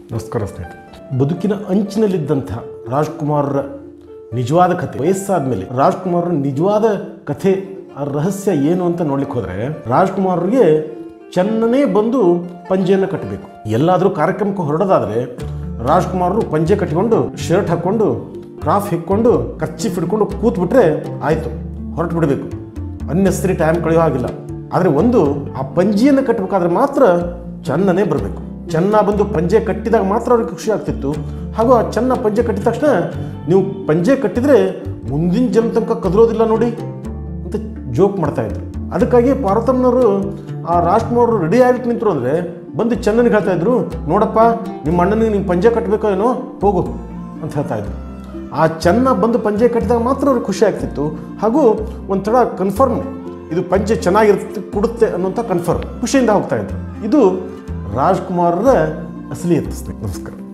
ನಮಸ್ಕಾರ ಸ್ನೇಹಿತರೆ ಬದುಕಿನ ಅಂಚಿನಲ್ಲಿದ್ದಂಥ ರಾಜ್ಕುಮಾರರ ನಿಜವಾದ ಕಥೆ ವಯಸ್ಸಾದ ಮೇಲೆ ರಾಜ್ಕುಮಾರರ ನಿಜವಾದ ಕಥೆ ಆ ರಹಸ್ಯ ಏನು ಅಂತ ನೋಡ್ಲಿಕ್ಕೆ ಹೋದರೆ ರಾಜ್ಕುಮಾರ್ಗೆ ಚೆನ್ನನೇ ಬಂದು ಪಂಜೆಯನ್ನು ಕಟ್ಟಬೇಕು ಎಲ್ಲಾದರೂ ಕಾರ್ಯಕ್ರಮಕ್ಕೆ ಹೊರಡೋದಾದರೆ ರಾಜ್ಕುಮಾರರು ಪಂಜೆ ಕಟ್ಟಿಕೊಂಡು ಶರ್ಟ್ ಹಾಕ್ಕೊಂಡು ಕ್ರಾಫ್ ಹಿಕ್ಕೊಂಡು ಕಚ್ಚಿ ಹಿಡ್ಕೊಂಡು ಕೂತ್ಬಿಟ್ರೆ ಆಯಿತು ಹೊರಟು ಬಿಡಬೇಕು ಅನ್ನೆಸರಿ ಟೈಮ್ ಕಳೆಯೋ ಹಾಗಿಲ್ಲ ಆದರೆ ಒಂದು ಆ ಪಂಜಿಯನ್ನು ಕಟ್ಟಬೇಕಾದ್ರೆ ಮಾತ್ರ ಚೆನ್ನನೇ ಬರಬೇಕು ಚೆನ್ನ ಬಂದು ಪಂಜೆ ಕಟ್ಟಿದಾಗ ಮಾತ್ರ ಅವ್ರಿಗೆ ಖುಷಿ ಆಗ್ತಿತ್ತು ಹಾಗೂ ಆ ಚೆನ್ನ ಪಂಜೆ ಕಟ್ಟಿದ ತಕ್ಷಣ ನೀವು ಪಂಜೆ ಕಟ್ಟಿದರೆ ಮುಂದಿನ ಜನ್ಮ ತನಕ ಕದರೋದಿಲ್ಲ ನೋಡಿ ಅಂತ ಜೋಕ್ ಮಾಡ್ತಾ ಇದ್ರು ಅದಕ್ಕಾಗಿ ಪಾರ್ವತಮ್ಮನವರು ಆ ರಾಜ್ಕುಮಾರ್ ರೆಡಿ ಆಗಿಟ್ಟು ನಿಂತರು ಅಂದರೆ ಬಂದು ಚೆನ್ನನಿಗೆ ಹೇಳ್ತಾ ಇದ್ರು ನೋಡಪ್ಪ ನಿಮ್ಮ ಅಣ್ಣನಿಗೆ ನೀವು ಪಂಜೆ ಕಟ್ಟಬೇಕೋ ಏನೋ ಹೋಗು ಅಂತ ಹೇಳ್ತಾ ಇದ್ರು ಆ ಚೆನ್ನ ಬಂದು ಪಂಜೆ ಕಟ್ಟಿದಾಗ ಮಾತ್ರ ಅವ್ರಿಗೆ ಖುಷಿ ಆಗ್ತಿತ್ತು ಹಾಗೂ ಒಂಥರ ಕನ್ಫರ್ಮ್ ಇದು ಪಂಚೆ ಚೆನ್ನಾಗಿರುತ್ತೆ ಕೊಡುತ್ತೆ ಅನ್ನೋಂಥ ಕನ್ಫರ್ಮ್ ಖುಷಿಯಿಂದ ಹೋಗ್ತಾ ಇದ್ರು ಇದು ರಾಜ್ಕುಮಾರರ ಅಸಲಿ ಸ್ನೇಹಿತರೆ ನಮಸ್ಕಾರ